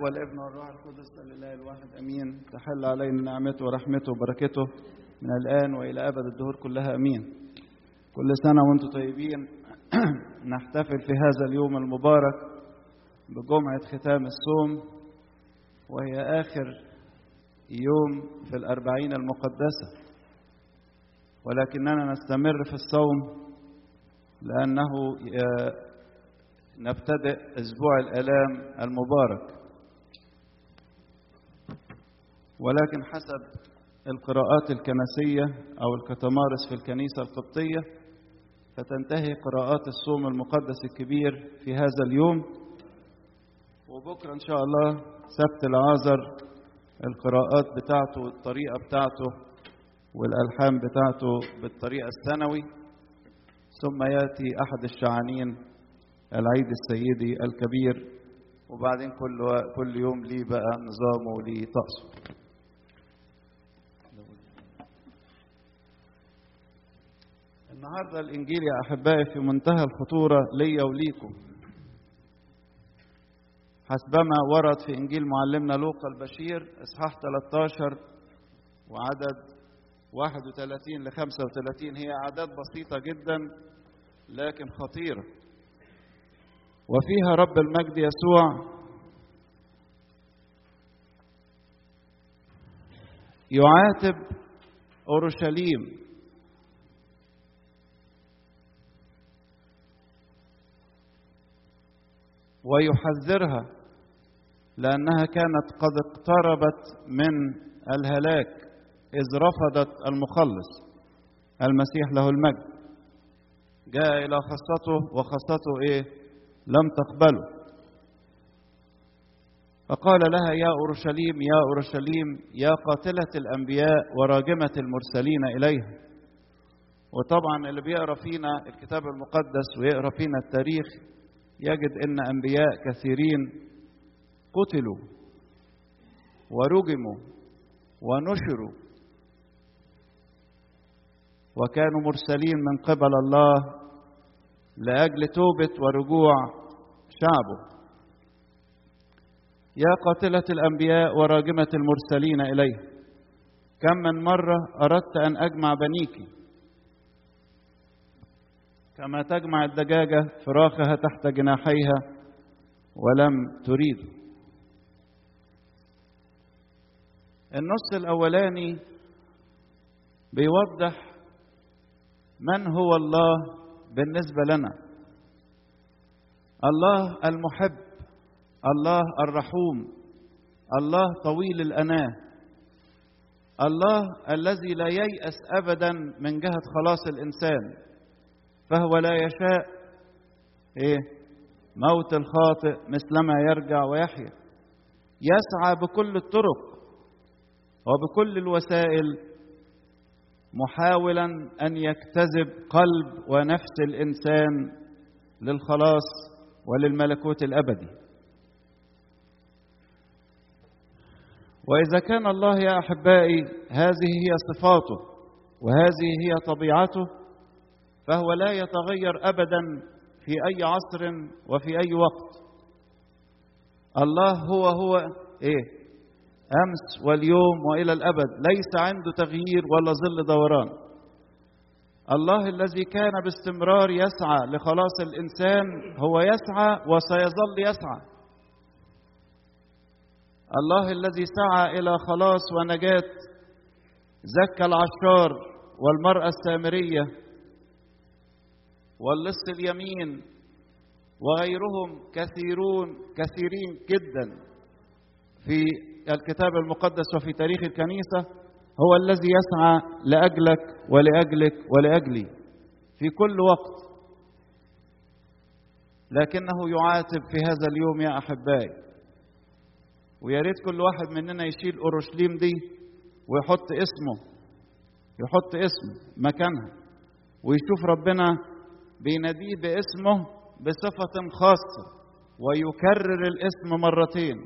والابن والروح القدس لله الواحد امين تحل علينا نعمته ورحمته وبركته من الان والى ابد الدهور كلها امين كل سنه وانتم طيبين نحتفل في هذا اليوم المبارك بجمعه ختام الصوم وهي اخر يوم في الاربعين المقدسه ولكننا نستمر في الصوم لانه نبتدئ اسبوع الالام المبارك ولكن حسب القراءات الكنسيه او الكتمارس في الكنيسه القبطيه فتنتهي قراءات الصوم المقدس الكبير في هذا اليوم وبكره ان شاء الله سبت العازر القراءات بتاعته والطريقه بتاعته والالحان بتاعته بالطريقه السنوي ثم ياتي احد الشعانين العيد السيدي الكبير وبعدين كل كل يوم ليه بقى نظامه وليه طقسه النهارده الانجيل يا احبائي في منتهى الخطوره ليا وليكم حسبما ورد في انجيل معلمنا لوقا البشير اصحاح 13 وعدد 31 ل 35 هي اعداد بسيطه جدا لكن خطيره وفيها رب المجد يسوع يعاتب اورشليم ويحذرها لانها كانت قد اقتربت من الهلاك اذ رفضت المخلص المسيح له المجد جاء الى خاصته وخاصته ايه لم تقبله فقال لها يا اورشليم يا اورشليم يا قاتله الانبياء وراجمه المرسلين اليها وطبعا اللي بيقرا فينا الكتاب المقدس ويقرا فينا التاريخ يجد ان انبياء كثيرين قتلوا ورجموا ونشروا وكانوا مرسلين من قبل الله لاجل توبه ورجوع شعبه يا قاتله الانبياء وراجمه المرسلين اليه كم من مره اردت ان اجمع بنيك كما تجمع الدجاجه فراخها تحت جناحيها ولم تريد النص الاولاني بيوضح من هو الله بالنسبه لنا الله المحب الله الرحوم الله طويل الاناه الله الذي لا ييأس ابدا من جهه خلاص الانسان فهو لا يشاء ايه موت الخاطئ مثلما يرجع ويحيا يسعى بكل الطرق وبكل الوسائل محاولا ان يجتذب قلب ونفس الانسان للخلاص وللملكوت الابدي واذا كان الله يا احبائي هذه هي صفاته وهذه هي طبيعته فهو لا يتغير ابدا في اي عصر وفي اي وقت الله هو هو ايه امس واليوم والى الابد ليس عنده تغيير ولا ظل دوران الله الذي كان باستمرار يسعى لخلاص الانسان هو يسعى وسيظل يسعى الله الذي سعى الى خلاص ونجاه زكى العشار والمراه السامريه واللص اليمين وغيرهم كثيرون كثيرين جدا في الكتاب المقدس وفي تاريخ الكنيسة هو الذي يسعى لأجلك ولأجلك ولأجلي في كل وقت لكنه يعاتب في هذا اليوم يا أحبائي ويا ريت كل واحد مننا يشيل أورشليم دي ويحط اسمه يحط اسمه مكانها ويشوف ربنا بيناديه باسمه بصفة خاصة ويكرر الاسم مرتين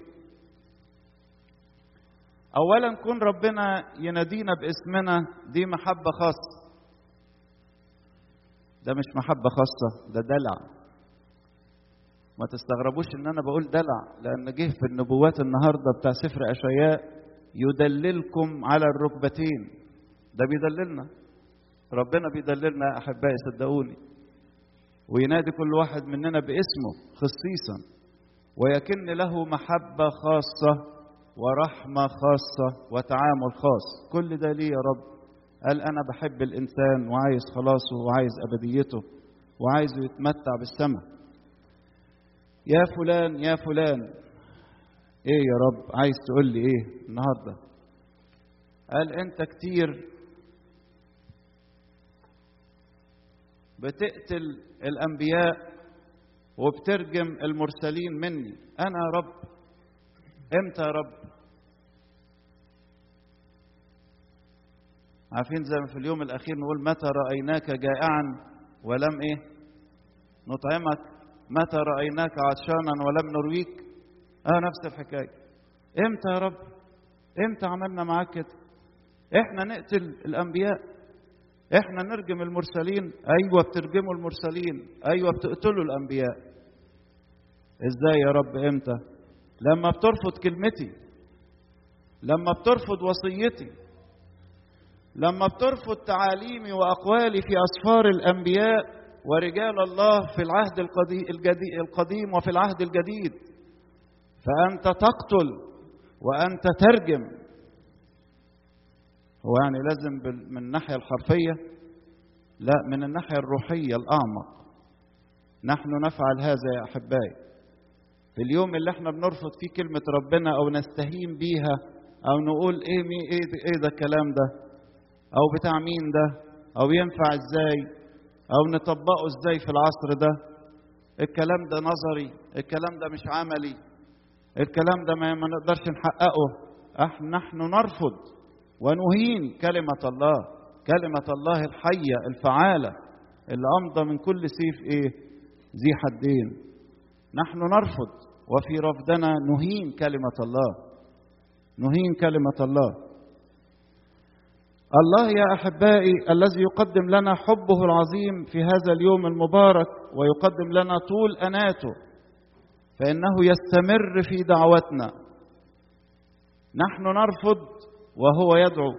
اولا كون ربنا ينادينا باسمنا دي محبه خاصه ده مش محبه خاصه ده دلع ما تستغربوش ان انا بقول دلع لان جه في النبوات النهارده بتاع سفر اشعياء يدللكم على الركبتين ده بيدللنا ربنا بيدللنا يا احبائي صدقوني وينادي كل واحد مننا باسمه خصيصا ويكن له محبه خاصه ورحمه خاصه وتعامل خاص كل ده ليه يا رب قال انا بحب الانسان وعايز خلاصه وعايز ابديته وعايزه يتمتع بالسماء يا فلان يا فلان ايه يا رب عايز تقول لي ايه النهارده قال انت كتير بتقتل الانبياء وبترجم المرسلين مني انا يا رب امتى يا رب عارفين زي ما في اليوم الاخير نقول متى رايناك جائعا ولم ايه نطعمك متى رايناك عطشانا ولم نرويك اه نفس الحكايه امتى يا رب امتى عملنا معاك كده احنا نقتل الانبياء احنا نرجم المرسلين ايوه بترجموا المرسلين ايوه بتقتلوا الانبياء ازاي يا رب امتى لما بترفض كلمتي لما بترفض وصيتي لما بترفض تعاليمي واقوالي في اسفار الانبياء ورجال الله في العهد القديم وفي العهد الجديد فانت تقتل وانت ترجم هو يعني لازم من الناحيه الحرفيه لا من الناحيه الروحيه الاعمق نحن نفعل هذا يا احبائي في اليوم اللي احنا بنرفض فيه كلمه ربنا او نستهين بيها او نقول ايه مي ايه ده, إيه ده الكلام ده او بتاع مين ده او ينفع ازاي او نطبقه ازاي في العصر ده الكلام ده نظري الكلام ده مش عملي الكلام ده ما نقدرش نحققه احنا نحن نرفض ونهين كلمة الله كلمة الله الحية الفعالة اللي أمضى من كل سيف إيه ذي حدين نحن نرفض وفي رفضنا نهين كلمة الله نهين كلمة الله الله يا احبائي الذي يقدم لنا حبه العظيم في هذا اليوم المبارك ويقدم لنا طول اناته فانه يستمر في دعوتنا نحن نرفض وهو يدعو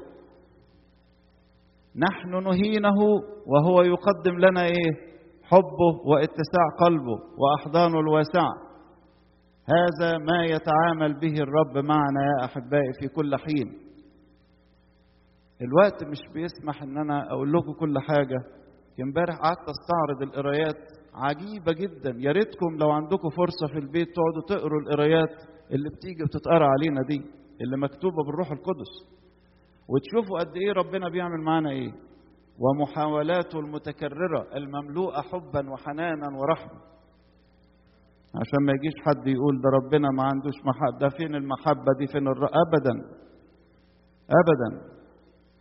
نحن نهينه وهو يقدم لنا ايه حبه واتساع قلبه واحضانه الواسعه هذا ما يتعامل به الرب معنا يا احبائي في كل حين الوقت مش بيسمح ان انا اقول لكم كل حاجه امبارح قعدت استعرض القرايات عجيبه جدا يا ريتكم لو عندكم فرصه في البيت تقعدوا تقروا القرايات اللي بتيجي وتتقرا علينا دي اللي مكتوبه بالروح القدس وتشوفوا قد ايه ربنا بيعمل معانا ايه ومحاولاته المتكرره المملوءه حبا وحنانا ورحمه عشان ما يجيش حد يقول ده ربنا ما عندوش محبه ده فين المحبه دي فين الر... ابدا ابدا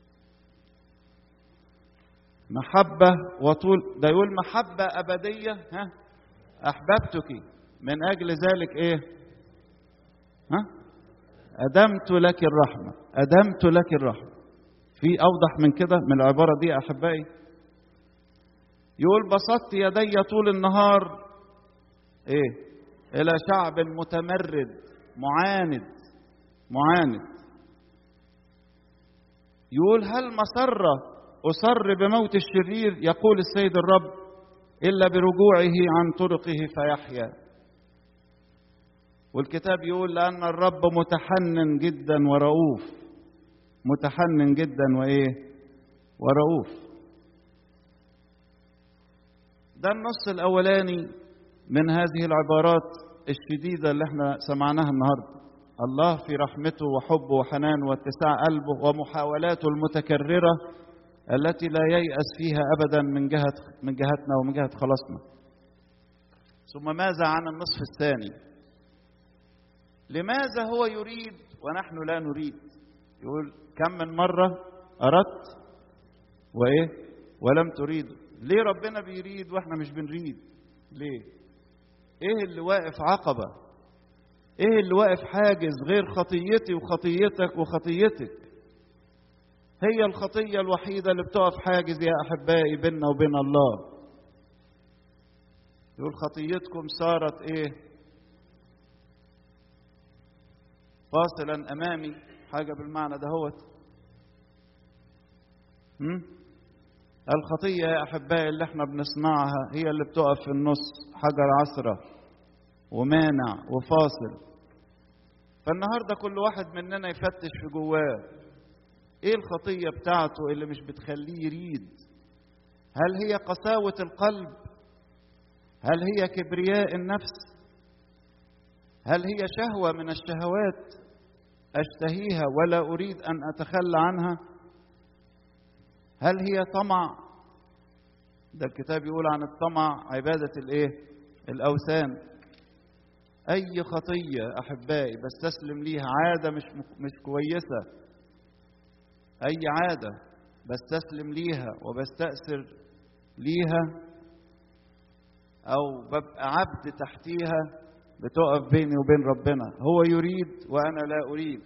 محبة وطول ده يقول محبة أبدية ها أحببتك من أجل ذلك إيه ها أدمت لك الرحمة أدمت لك الرحمة في أوضح من كده من العبارة دي يا أحبائي يقول بسطت يدي طول النهار إيه إلى شعب متمرد معاند معاند يقول هل مسره أصر بموت الشرير يقول السيد الرب إلا برجوعه عن طرقه فيحيا والكتاب يقول لأن الرب متحنن جدا ورؤوف متحنن جدا وإيه ورؤوف ده النص الأولاني من هذه العبارات الشديدة اللي احنا سمعناها النهارده الله في رحمته وحبه وحنانه واتساع قلبه ومحاولاته المتكررة التي لا ييأس فيها أبدا من جهة من جهتنا ومن جهة خلاصنا. ثم ماذا عن النصف الثاني؟ لماذا هو يريد ونحن لا نريد؟ يقول كم من مرة أردت وإيه؟ ولم تريد. ليه ربنا بيريد وإحنا مش بنريد؟ ليه؟ إيه اللي واقف عقبة؟ إيه اللي واقف حاجز غير خطيتي وخطيتك وخطيتك؟ هي الخطية الوحيدة اللي بتقف حاجز يا أحبائي بيننا وبين الله يقول خطيتكم صارت ايه فاصلا امامي حاجه بالمعنى دهوت هم؟ الخطيه يا احبائي اللي احنا بنصنعها هي اللي بتقف في النص حجر عثره ومانع وفاصل فالنهارده كل واحد مننا يفتش في جواه ايه الخطيه بتاعته اللي مش بتخليه يريد هل هي قساوه القلب هل هي كبرياء النفس هل هي شهوه من الشهوات اشتهيها ولا اريد ان اتخلى عنها هل هي طمع ده الكتاب يقول عن الطمع عباده الايه الاوثان اي خطيه احبائي بستسلم ليها عاده مش مش كويسه اي عاده بستسلم ليها وبستأثر ليها او ببقى عبد تحتيها بتقف بيني وبين ربنا هو يريد وانا لا اريد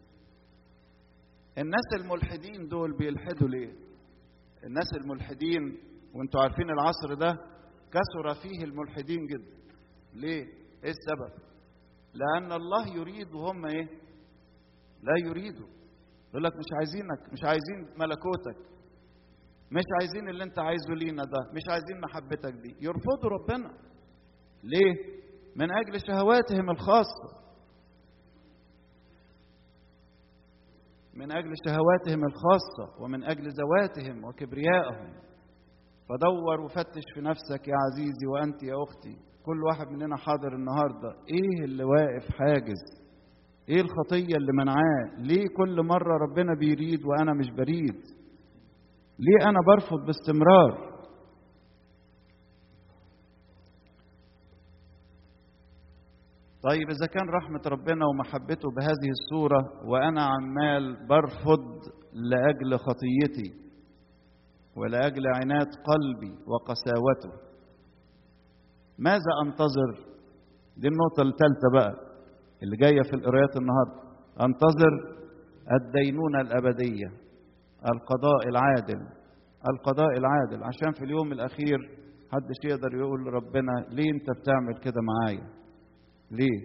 الناس الملحدين دول بيلحدوا ليه الناس الملحدين وانتوا عارفين العصر ده كثر فيه الملحدين جدا ليه ايه السبب لان الله يريد وهم ايه لا يريدوا يقول لك مش عايزينك مش عايزين ملكوتك مش عايزين اللي انت عايزه لينا ده مش عايزين محبتك دي يرفضوا ربنا ليه من اجل شهواتهم الخاصه من اجل شهواتهم الخاصه ومن اجل ذواتهم وكبريائهم فدور وفتش في نفسك يا عزيزي وانت يا اختي كل واحد مننا حاضر النهارده ايه اللي واقف حاجز ايه الخطيه اللي منعاه ليه كل مره ربنا بيريد وانا مش بريد ليه انا برفض باستمرار طيب اذا كان رحمه ربنا ومحبته بهذه الصوره وانا عمال برفض لاجل خطيتي ولاجل عناد قلبي وقساوته ماذا انتظر دي النقطه الثالثه بقى اللي جايه في القرايات النهارده انتظر الدينونه الابديه القضاء العادل القضاء العادل عشان في اليوم الاخير محدش يقدر يقول لربنا ليه انت بتعمل كده معايا ليه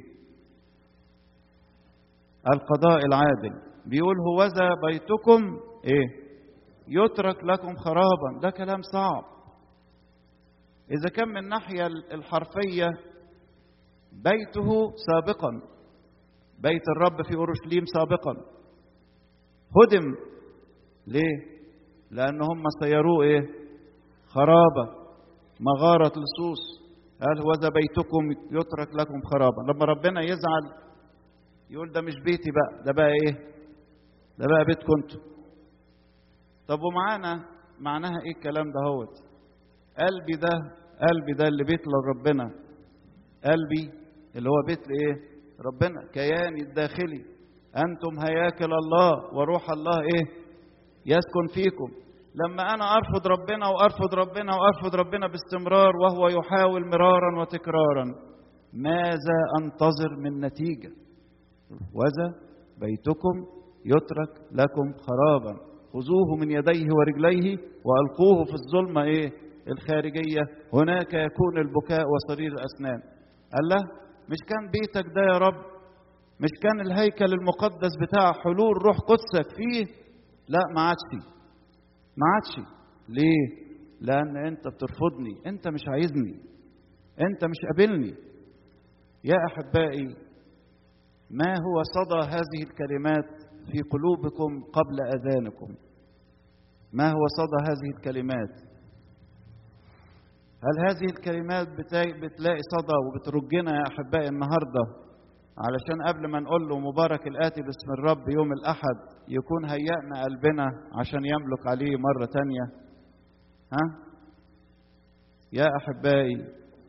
القضاء العادل بيقول هوذا بيتكم ايه يترك لكم خرابا ده كلام صعب اذا كان من الناحيه الحرفيه بيته سابقا بيت الرب في اورشليم سابقا هدم ليه لان هم سيروه ايه خرابه مغاره لصوص قال هوذا بيتكم يترك لكم خرابا لما ربنا يزعل يقول ده مش بيتي بقى ده بقى ايه ده بقى بيتكم انتوا طب ومعانا معناها ايه الكلام ده هوت قلبي ده قلبي ده اللي بيت لربنا قلبي اللي هو بيت لايه ربنا كياني الداخلي انتم هياكل الله وروح الله ايه يسكن فيكم لما انا ارفض ربنا وارفض ربنا وارفض ربنا باستمرار وهو يحاول مرارا وتكرارا ماذا انتظر من نتيجه وذا بيتكم يترك لكم خرابا خذوه من يديه ورجليه والقوه في الظلمه ايه الخارجيه هناك يكون البكاء وصرير الاسنان قال له مش كان بيتك ده يا رب مش كان الهيكل المقدس بتاع حلول روح قدسك فيه لا ما عادش ما عادش ليه لان انت بترفضني انت مش عايزني انت مش قابلني يا احبائي ما هو صدى هذه الكلمات في قلوبكم قبل اذانكم ما هو صدى هذه الكلمات هل هذه الكلمات بتلاقي صدى وبترجنا يا احبائي النهارده علشان قبل ما نقول له مبارك الآتي باسم الرب يوم الأحد يكون هيأنا قلبنا عشان يملك عليه مرة تانية ها يا أحبائي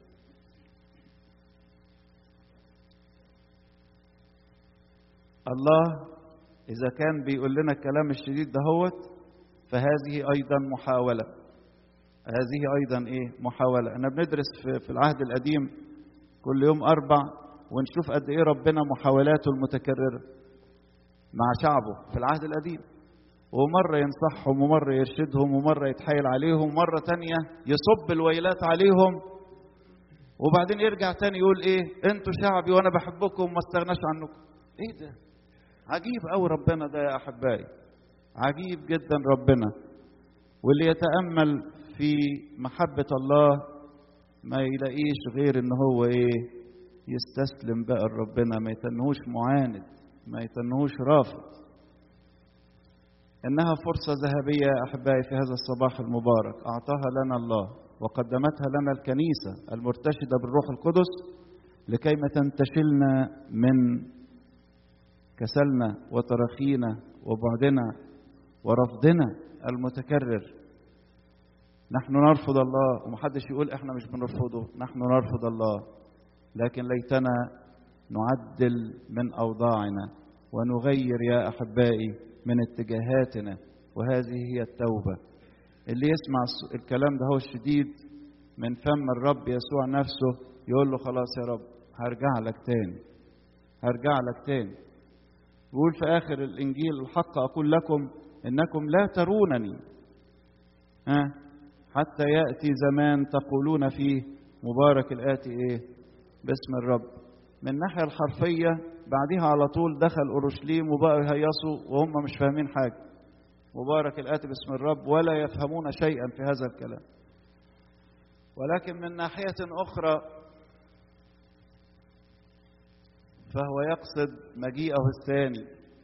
الله إذا كان بيقول لنا الكلام الشديد دهوت فهذه أيضا محاولة هذه أيضا إيه محاولة أنا بندرس في, في العهد القديم كل يوم أربع ونشوف قد ايه ربنا محاولاته المتكرره مع شعبه في العهد القديم ومرة ينصحهم ومرة يرشدهم ومرة يتحايل عليهم ومرة تانية يصب الويلات عليهم وبعدين يرجع تاني يقول ايه انتوا شعبي وانا بحبكم وما استغناش عنكم ايه ده عجيب قوي ربنا ده يا احبائي عجيب جدا ربنا واللي يتامل في محبه الله ما يلاقيش غير ان هو ايه يستسلم بقى لربنا ما يتنهوش معاند ما يتنهوش رافض انها فرصه ذهبيه يا احبائي في هذا الصباح المبارك اعطاها لنا الله وقدمتها لنا الكنيسه المرتشده بالروح القدس لكي ما تنتشلنا من كسلنا وتراخينا وبعدنا ورفضنا المتكرر نحن نرفض الله ومحدش يقول احنا مش بنرفضه نحن نرفض الله لكن ليتنا نعدل من اوضاعنا ونغير يا احبائي من اتجاهاتنا وهذه هي التوبه اللي يسمع الكلام ده هو الشديد من فم الرب يسوع نفسه يقول له خلاص يا رب هرجع لك تاني هرجع لك تاني يقول في اخر الانجيل الحق اقول لكم انكم لا ترونني ها حتى ياتي زمان تقولون فيه مبارك الاتي ايه باسم الرب من الناحيه الحرفيه بعديها على طول دخل اورشليم وبقوا يهيصوا وهم مش فاهمين حاجه مبارك الاتي باسم الرب ولا يفهمون شيئا في هذا الكلام ولكن من ناحيه اخرى فهو يقصد مجيئه الثاني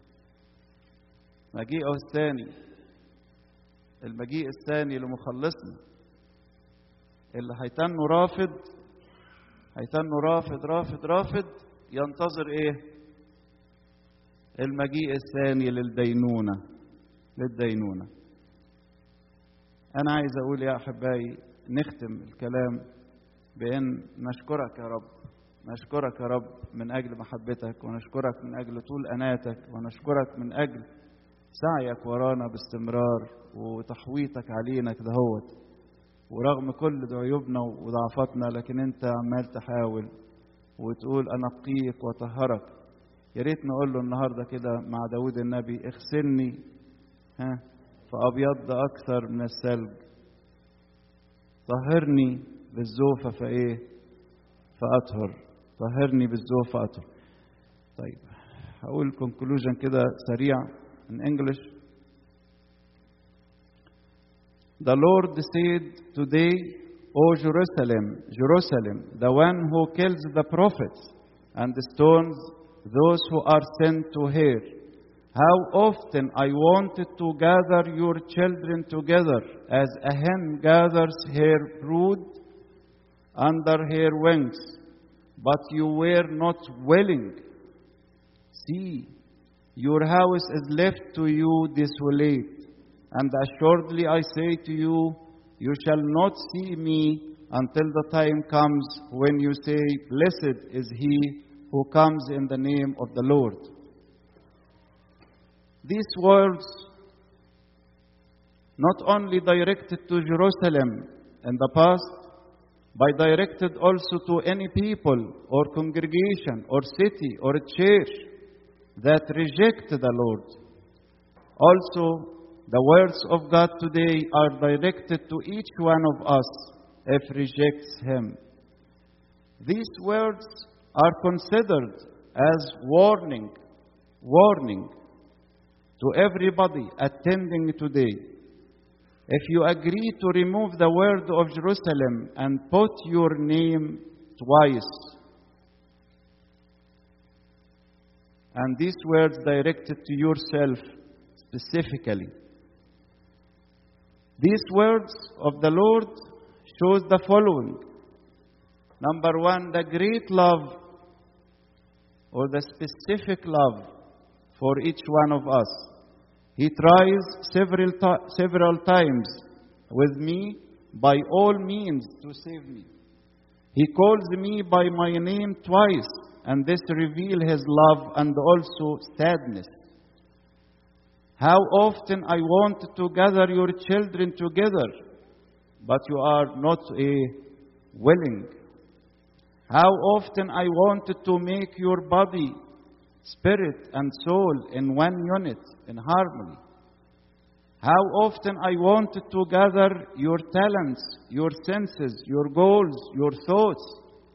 مجيئه الثاني المجيء الثاني لمخلصنا اللي هيتنه رافض هيتنه رافض رافض رافض ينتظر ايه المجيء الثاني للدينونة للدينونة أنا عايز أقول يا أحبائي نختم الكلام بأن نشكرك يا رب نشكرك يا رب من أجل محبتك ونشكرك من أجل طول أناتك ونشكرك من أجل سعيك ورانا باستمرار وتحويطك علينا كدهوت ورغم كل عيوبنا وضعفاتنا لكن انت عمال تحاول وتقول انقيك وطهرك يا ريت نقول له النهارده كده مع داود النبي اغسلني ها فابيض اكثر من الثلج طهرني بالزوفه فايه فاطهر طهرني بالزوفه فاطهر طيب هقول كونكلوجن كده سريع in English The Lord said today, O Jerusalem, Jerusalem, the one who kills the prophets and stones those who are sent to her. How often I wanted to gather your children together as a hen gathers her brood under her wings, but you were not willing. See, your house is left to you desolate. And assuredly I say to you, you shall not see me until the time comes when you say, Blessed is he who comes in the name of the Lord. These words, not only directed to Jerusalem in the past, but directed also to any people or congregation or city or church that reject the Lord. Also, the words of God today are directed to each one of us if rejects Him. These words are considered as warning, warning to everybody attending today. If you agree to remove the word of Jerusalem and put your name twice, and these words directed to yourself specifically. These words of the Lord shows the following. Number one, the great love or the specific love for each one of us. He tries several, ti- several times with me by all means to save me. He calls me by my name twice, and this reveals his love and also sadness. How often I want to gather your children together, but you are not a willing. How often I wanted to make your body, spirit, and soul in one unit, in harmony. How often I wanted to gather your talents, your senses, your goals, your thoughts,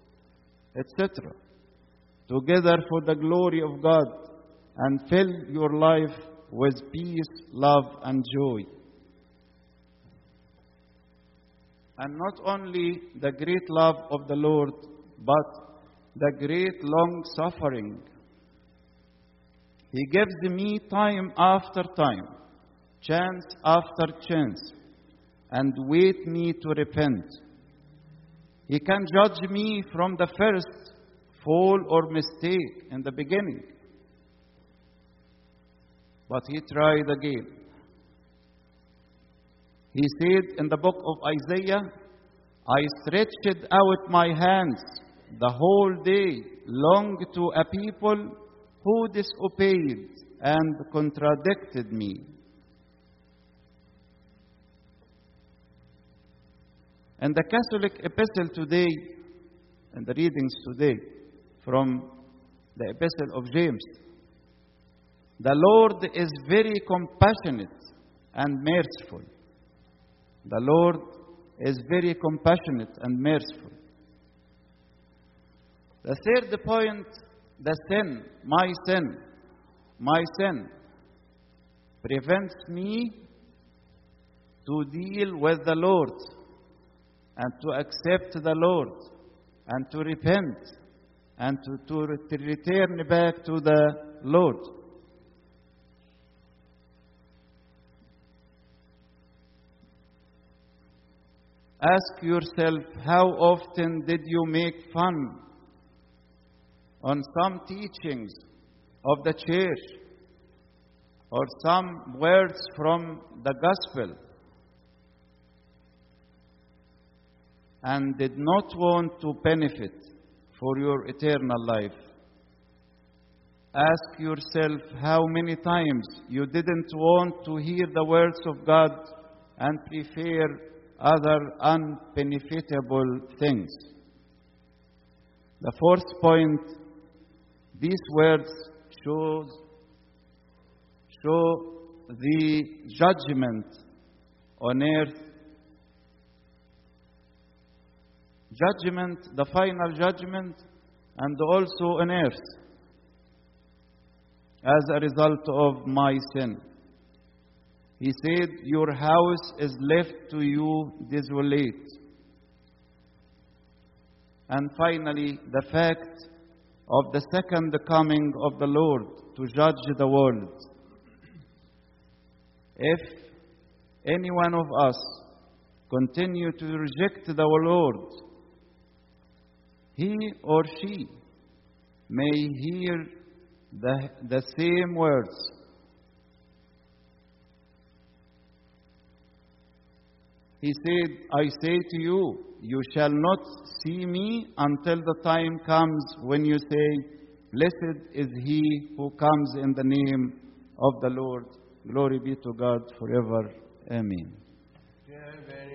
etc. Together for the glory of God and fill your life with peace, love, and joy. And not only the great love of the Lord, but the great long suffering. He gives me time after time, chance after chance, and wait me to repent. He can judge me from the first fall or mistake in the beginning. But he tried again. He said in the book of Isaiah, I stretched out my hands the whole day, long to a people who disobeyed and contradicted me. And the Catholic epistle today, and the readings today from the epistle of James, the Lord is very compassionate and merciful. The Lord is very compassionate and merciful. The third point, the sin, my sin, my sin, prevents me to deal with the Lord and to accept the Lord and to repent and to, to, to return back to the Lord. Ask yourself how often did you make fun on some teachings of the church or some words from the gospel and did not want to benefit for your eternal life. Ask yourself how many times you didn't want to hear the words of God and prefer other unbenefitable things. The fourth point, these words shows, show the judgment on earth. Judgment, the final judgment, and also on earth as a result of my sin. He said, Your house is left to you desolate. And finally, the fact of the second coming of the Lord to judge the world. If any one of us continue to reject the Lord, he or she may hear the, the same words He said, I say to you, you shall not see me until the time comes when you say, Blessed is he who comes in the name of the Lord. Glory be to God forever. Amen. Dear